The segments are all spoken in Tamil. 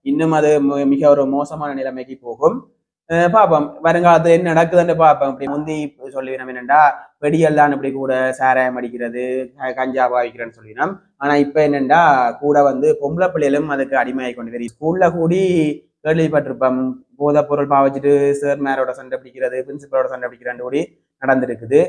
இன்னும் அது மி- மிக ஒரு மோசமான நிலைமைக்கு போகும் அஹ் பார்ப்போம் வருங்காலத்துல என்ன நடக்குதுன்னு பார்ப்போம் இப்படி முந்தி சொல்லிவினோம் என்னண்டா வெடியெல்லாம் இப்படி கூட சாராயம் அடிக்கிறது க- கஞ்சா பாவிக்கிறேன்னு சொல்லினோம் ஆனா இப்ப என்னண்டா கூட வந்து பொம்பளை பிள்ளைகளும் அதுக்கு அடிமையாகி கொண்டு வரும் ஸ்கூல்ல கூடி கேள்விப்பட்டிருப்போம் போதைப் பொருள் பாவிச்சுட்டு சார் மேரோட சண்டை பிடிக்கிறது பிரின்சிபலோட சண்டை பிடிக்கிறான்னு கூடி நடந்திருக்குது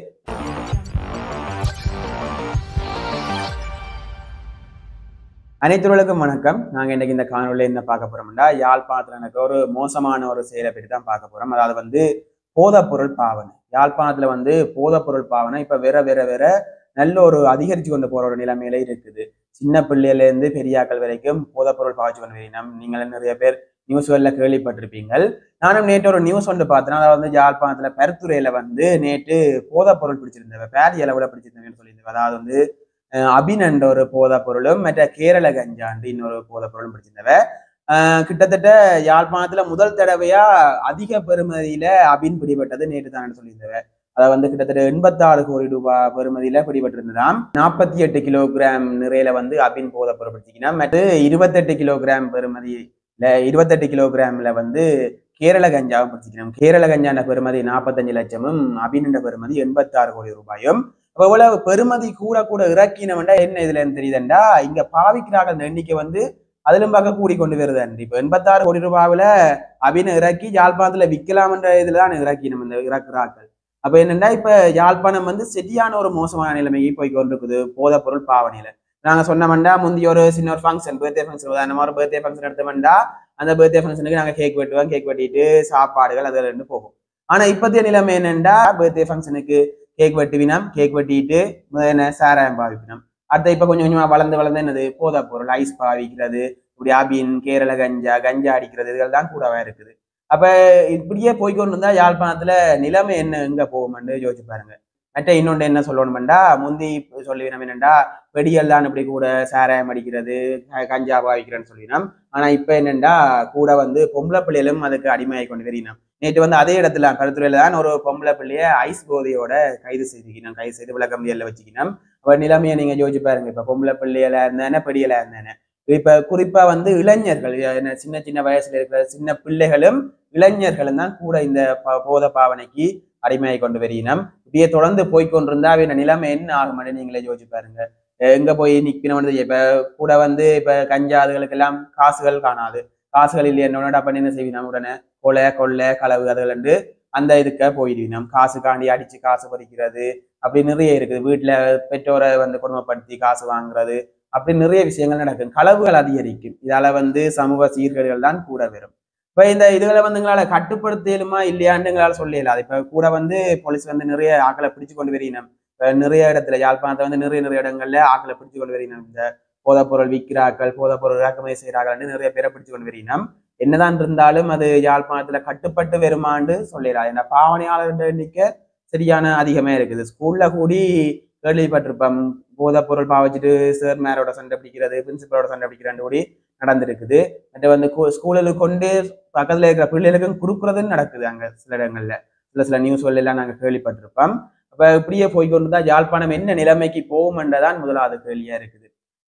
அனைத்துகளுக்கும் வணக்கம் நாங்க இன்னைக்கு இந்த காணொலியில என்ன பார்க்க போறோம்னா யாழ்ப்பாணத்துல எனக்கு ஒரு மோசமான ஒரு செயலை பற்றி தான் பார்க்க போறோம் அதாவது வந்து போதைப் பொருள் பாவனை யாழ்ப்பாணத்துல வந்து போதைப் பொருள் பாவனை இப்ப வேற வேற வேற நல்ல ஒரு அதிகரிச்சு கொண்டு போற ஒரு நிலைமையில இருக்குது சின்ன பிள்ளையில இருந்து பெரியாக்கள் வரைக்கும் போதைப் பொருள் பாவிச்சு கொண்டு வரணும் நீங்கள் நிறைய பேர் நியூஸ்கள்ல கேள்விப்பட்டிருப்பீங்கள் நானும் நேற்று ஒரு நியூஸ் ஒன்று பார்த்தேன் அதாவது வந்து யாழ்ப்பாணத்துல பெருத்துறையில வந்து நேற்று போதைப் பொருள் பிடிச்சிருந்தவ பேரி அளவுல பிடிச்சிருந்தவன்னு சொல்லியிருந்தவ அதாவது வந்து அஹ் அபின் என்ற ஒரு போதைப் பொருளும் மற்ற கேரள கஞ்சாண்டு இன்னொரு போதைப் பொருளும் பிடிச்சிருந்தவ அஹ் கிட்டத்தட்ட யாழ்ப்பாணத்துல முதல் தடவையா அதிக பெறுமதியில அபின் பிடிபட்டது நேற்று தான் சொல்லியிருந்தவ அதை வந்து கிட்டத்தட்ட எண்பத்தாறு கோடி ரூபாய் பெறுமதியில பிடிபட்டிருந்ததாம் நாற்பத்தி எட்டு கிலோகிராம் நிறையில வந்து அபின் போதைப் பொருள் பிடிச்சிக்கணும் மற்ற இருபத்தெட்டு கிலோகிராம் பெறுமதி இல்ல இருபத்தெட்டு கிலோகிராம்ல வந்து கேரள கஞ்சாவும் பிடிச்சிக்கணும் கேரள கஞ்சான பெறுமதி நாற்பத்தஞ்சு லட்சமும் அபின் பெறுமதி எண்பத்தாறு கோடி ரூபாயும் அப்ப இவ்வளவு பெறுமதி கூட கூட இறக்கினவன்டா என்ன இதுல இருந்து தெரியுதுண்டா இங்க பாவிக்கிறார்கள் அந்த எண்ணிக்கை வந்து அதிலும் பார்க்க கூடி கொண்டு வருது இப்ப எண்பத்தாறு கோடி ரூபாவில அபின இறக்கி யாழ்ப்பாணத்துல விற்கலாம்ன்ற இதுலதான் இறக்கினோம் இந்த இறக்குறாக்கள் அப்ப என்னன்னா இப்ப யாழ்ப்பாணம் வந்து சரியான ஒரு மோசமான நிலைமைக்கு போய் கொண்டிருக்குது போதைப் பொருள் பாவனையில நாங்க சொன்னோம்டா முந்தைய ஒரு சின்ன ஒரு ஃபங்க்ஷன் பர்த்டே ஃபங்க்ஷன் உதாரணமா ஒரு பர்த்டே ஃபங்க்ஷன் எடுத்தோம்டா அந்த பர்த்டே ஃபங்க்ஷனுக்கு நாங்க கேக் வெட்டுவோம் கேக் வெட்டிட்டு சாப்பாடுகள் அதுல இருந்து போகும் ஆனா இப்பத்திய நிலைமை என்னண்டா பர்த்டே ஃபங்க்ஷனுக்கு கேக் வெட்டுவினம் கேக் வெட்டிட்டு என்ன சாராயம் பாவிப்பினம் அடுத்த இப்ப கொஞ்சம் கொஞ்சமா வளர்ந்து வளர்ந்து என்னது போதைப் பொருள் ஐஸ் பாவிக்கிறது இப்படி அபின் கேரள கஞ்சா கஞ்சா அடிக்கிறது இதுகள் தான் கூடவா இருக்குது அப்ப இப்படியே போய்க்கொண்டு இருந்தா யாழ்ப்பாணத்துல நிலைமை என்ன எங்க போகும்னு யோசிச்சு பாருங்க மற்ற இன்னொன்று என்ன சொல்லணுமெண்டா முந்தி சொல்லிவினம் என்னண்டா வெடியெல்லாம் இப்படி கூட சாராயம் அடிக்கிறது க- கஞ்சா பாவிக்கிறேன்னு சொல்லினோம் ஆனா இப்ப என்னண்டா கூட வந்து பொம்பளை பிள்ளைகளும் அதுக்கு அடிமையாகி கொண்டு வரினோம் நேற்று வந்து அதே இடத்துல கருத்துறையில தான் ஒரு பொம்பளை பிள்ளைய ஐஸ் போதையோட கைது செய்திக்கணும் கைது செய்து விளக்கம்பியல்ல வச்சுக்கணும் அப்ப நிலைமையை நீங்க யோசிச்சு பாருங்க இப்ப பொம்பளை பிள்ளைகளா இருந்தானே பெடியலா இருந்தானே இப்ப குறிப்பா வந்து இளைஞர்கள் என்ன சின்ன சின்ன வயசுல இருக்கிற சின்ன பிள்ளைகளும் இளைஞர்களும் தான் கூட இந்த ப- போத பாவனைக்கு அடிமையாகி கொண்டு வரியினம் இப்படியே தொடர்ந்து போய் கொண்டிருந்தா அவன் நிலைமை என்ன ஆகும்னு நீங்களே யோசிச்சு பாருங்க அஹ் எங்க போய் நிக்கணும் இப்ப கூட வந்து இப்ப கஞ்சா அதுகளுக்கெல்லாம் காசுகள் காணாது காசுகள் இல்லை என்னோட அப்ப என்ன செய்வினோம் உடனே கொலை கொள்ளை களவு அதுகள் அந்த இதுக்க போயிடுவினோம் காசு காண்டி அடிச்சு காசு பறிக்கிறது அப்படி நிறைய இருக்குது வீட்டுல பெற்றோரை வந்து கொடுமைப்படுத்தி காசு வாங்குறது அப்படி நிறைய விஷயங்கள் நடக்கும் களவுகள் அதிகரிக்கும் இதால வந்து சமூக சீர்கேடுகள் தான் கூட வரும் இப்ப இந்த இதுகளை வந்து எங்களால கட்டுப்படுத்தலுமா இல்லையான்னு எங்களால சொல்லல இப்ப கூட வந்து போலீஸ் வந்து நிறைய ஆக்களை பிடிச்சு கொண்டு வரினோம் இப்ப நிறைய இடத்துல யாழ்ப்பாணத்தை வந்து நிறைய நிறைய இடங்கள்ல ஆக்களை பிடிச்சு கொண்டு வரினோம் இந்த போதைப் பொருள் விற்கிறாக்கள் போதைப் பொருள் இறக்குமதி செய்கிறார்கள் நிறைய பேரை பிடிச்சு கொண்டு வரினோம் என்னதான் இருந்தாலும் அது யாழ்ப்பாணத்துல கட்டுப்பட்டு வருமான்னு சொல்லிடலாம் ஏன்னா பாவனையாளர் எண்ணிக்கை சரியான அதிகமே இருக்குது ஸ்கூல்ல கூடி கேள்விப்பட்டிருப்போம் போதைப் பொருள் பாவிச்சுட்டு சார் மேரோட சண்டை பிடிக்கிறது பிரின்சிபலோட சண்டை பிடிக்கிறான்னு கூடி நடந்திருக்குது மற்ற வந்து ஸ்கூலில் கொண்டு பக்கத்துல இருக்கிற பிள்ளைகளுக்கும் கொடுக்குறதுன்னு நடக்குது அங்க சில இடங்கள்ல சில சில நியூஸ்கள் எல்லாம் நாங்க கேள்விப்பட்டிருப்போம் அப்ப இப்படியே போய்கொண்டு தான் யாழ்ப்பாணம் என்ன நிலைமைக்கு போகும்ன்றதான் முதலாவது கேள்வியா இருக்குது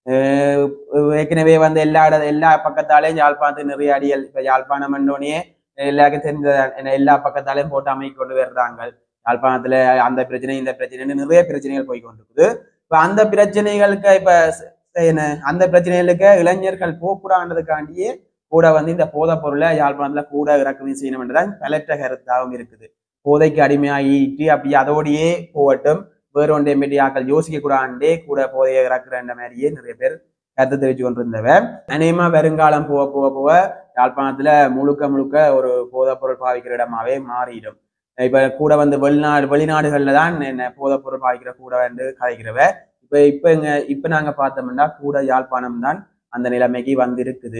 அஹ் ஏற்கனவே வந்து எல்லா இட எல்லா பக்கத்தாலேயும் யாழ்ப்பாணத்துக்கு நிறைய அடியல் இப்ப யாழ்ப்பாணம் பண்ணோடனே எல்லாருக்கும் தெரிஞ்ச எல்லா பக்கத்தாலையும் போட்டு அமைக்க கொண்டு வர்றாங்க யாழ்ப்பாணத்துல அந்த பிரச்சனை இந்த பிரச்சனைன்னு நிறைய பிரச்சனைகள் போய் கொண்டிருக்குது இப்ப அந்த பிரச்சனைகளுக்கு இப்ப ச- என்ன அந்த பிரச்சனைகளுக்கு இளைஞர்கள் போகக்கூடாதுன்றதுக்காண்டியே கூட வந்து இந்த போதைப் பொருளை யாழ்ப்பாணத்துல கூட இறக்குமதி செய்யணும்ன்றதான் பலற்ற கருத்தாகவும் இருக்குது போதைக்கு அடிமையாகிட்டு அப்படி அதோடையே போகட்டும் வேற ஒன்றை பற்றி ஆக்கள் யோசிக்க கூடாண்டே கூட போதையை இறக்குறன்ற மாதிரியே நிறைய பேர் கருத்து தெரிவிச்சு கொண்டிருந்தவ அநேகமா வருங்காலம் போக போக போக யாழ்ப்பாணத்துல முழுக்க முழுக்க ஒரு போதைப் பொருள் பாவிக்கிற இடமாவே மாறிடும் இப்ப கூட வந்து வெளிநாடு வெளிநாடுகள்ல தான் என்ன போதைப் பொருள் பாவிக்கிற கூட வந்து கதைக்கிறவ இப்ப இப்ப இங்க இப்ப நாங்க பார்த்தோம்னா கூட யாழ்ப்பாணம் தான் அந்த நிலைமைக்கு வந்து இருக்குது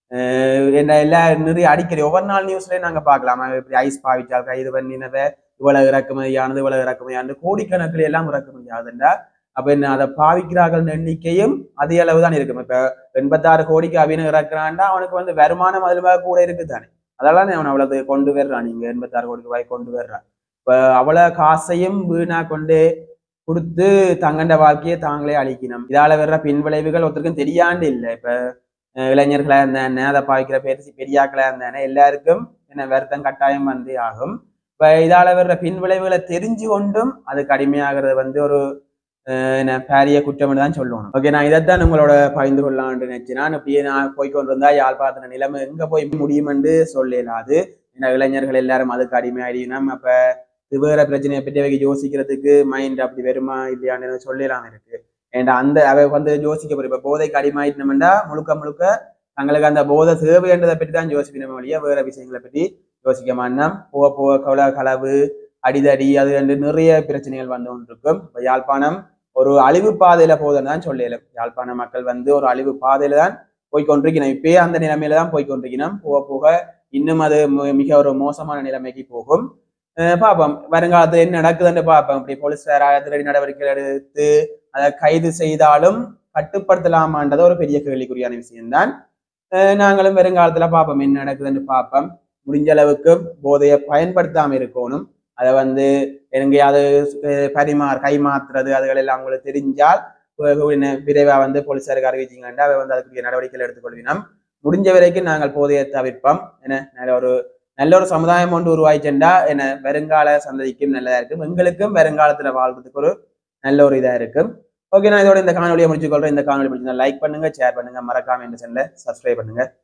என்ன எல்லா நிறைய அடிக்கடி ஒவ்வொரு நாள் நியூஸ்லயும் நாங்க பார்க்கலாம் இப்படி ஐஸ் பாவிச்சால் கைது பண்ணினவ இவ்வளவு இறக்குமதியானது இவ்வளவு இறக்குமதியானது கோடிக்கணக்கில் எல்லாம் இறக்குமதி ஆகுதுண்டா அப்ப என்ன அதை பாவிக்கிறார்கள் எண்ணிக்கையும் அதே அளவு தான் இருக்கும் இப்ப எண்பத்தாறு கோடிக்கு அபிநயம் இறக்குறான்டா அவனுக்கு வந்து வருமானம் அதில் கூட இருக்குதானே அதெல்லாம் அவன் அவ்வளவு கொண்டு வர்றான் நீங்க எண்பத்தாறு கோடி ரூபாய் கொண்டு வர்றான் இப்ப அவ்வளவு காசையும் வீணா கொண்டு கொடுத்து தங்கண்ட வாழ்க்கையை தாங்களே அழிக்கணும் இதால வர்ற பின்விளைவுகள் ஒருத்தருக்கும் தெரியாண்டு இல்லை இப்ப அஹ் இளைஞர்களா இருந்தானே அதை பாய்க்கிற பெருசி பெரியாக்களா இருந்தானே எல்லாருக்கும் என்ன வருத்தம் கட்டாயம் வந்து ஆகும் இப்ப இதால வர்ற பின் விளைவுகளை தெரிஞ்சு கொண்டும் அது கடுமையாகிறது வந்து ஒரு அஹ், என்ன பாரிய குற்றம் தான் சொல்லணும் ஓகே நான் இதைத்தான் உங்களோட பகிர்ந்து கொள்ளலாம்னு நினைச்சேன் நான் இப்படியே நான் போய் கொண்டிருந்தா யாழ்ப்பாணத்துல நிலைமை எங்க போய் முடியுமென்று சொல்லலாது ஏன்னா இளைஞர்கள் எல்லாரும் அதுக்கு அடிமையாடினோம் அப்ப இது வேற பிரச்சனையை பற்றி அவைக்கு யோசிக்கிறதுக்கு மைண்ட் அப்படி வருமா இல்லையான்னு சொல்லலாம் இருக்கு ஏன்டா அந்த அவை வந்து யோசிக்க போறோம் இப்ப போதைக்கு அடிமாயிட்டோம்னா முழுக்க முழுக்க தங்களுக்கு அந்த போதை தேவைன்றதை பற்றி தான் யோசிக்கணும் வழியா வேற விஷயங்களை பற்றி யோசிக்க மாட்டோம் போக போக கொலை களவு அடிதடி அது என்று நிறைய பிரச்சனைகள் வந்து கொண்டிருக்கும் இப்ப யாழ்ப்பாணம் ஒரு அழிவு பாதையில போகுதுன்னு தான் சொல்லலாம் யாழ்ப்பாண மக்கள் வந்து ஒரு அழிவு பாதையில தான் போய் கொண்டிருக்கணும் இப்பயே அந்த நிலைமையில தான் போய் கொண்டிருக்கணும் போக போக இன்னும் அது மி- மிக ஒரு மோசமான நிலைமைக்கு போகும் அஹ் பார்ப்போம் வருங்காலத்துல என்ன நடக்குதுன்னு பார்ப்போம் இப்படி போலீசார் அதிரடி நடவடிக்கைகள் எடுத்து அதை கைது செய்தாலும் கட்டுப்படுத்தலாமான்றது ஒரு பெரிய கேள்விக்குறியான விஷயம்தான் அஹ் நாங்களும் வருங்காலத்துல பார்ப்போம் என்ன நடக்குதுன்னு பார்ப்போம் முடிஞ்ச அளவுக்கு போதையை பயன்படுத்தாம இருக்கணும் அதை வந்து எங்கேயாவது அஹ் பரிமாறு கைமாத்துறது அதுகள் எல்லாம் உங்களுக்கு தெரிஞ்சால் விரைவா வந்து போலீசாருக்கு அறிவிச்சிங்கன்னா அவை வந்து அதுக்குரிய நடவடிக்கைகள் எடுத்துக்கொள்வினோம் முடிஞ்ச வரைக்கும் நாங்கள் போதையை தவிர்ப்போம் என்ன நல்ல ஒரு நல்ல ஒரு சமுதாயம் ஒன்று உருவாயிச்சென்றா என்ன வருங்கால சந்ததிக்கும் நல்லதா இருக்கும் எங்களுக்கும் வருங்காலத்துல வாழ்றதுக்கு ஒரு நல்ல ஒரு இதா இருக்கும் ஓகே நான் இதோட இந்த காணொலியை முடிச்சுக்கொள்றேன் இந்த காணொலி பிடிச்சிருந்தா லைக் பண்ணுங்க ஷேர் பண்ணுங்க மறக்காம இந்த சேனலை சப்ஸ்கிரைப் பண்ணுங்க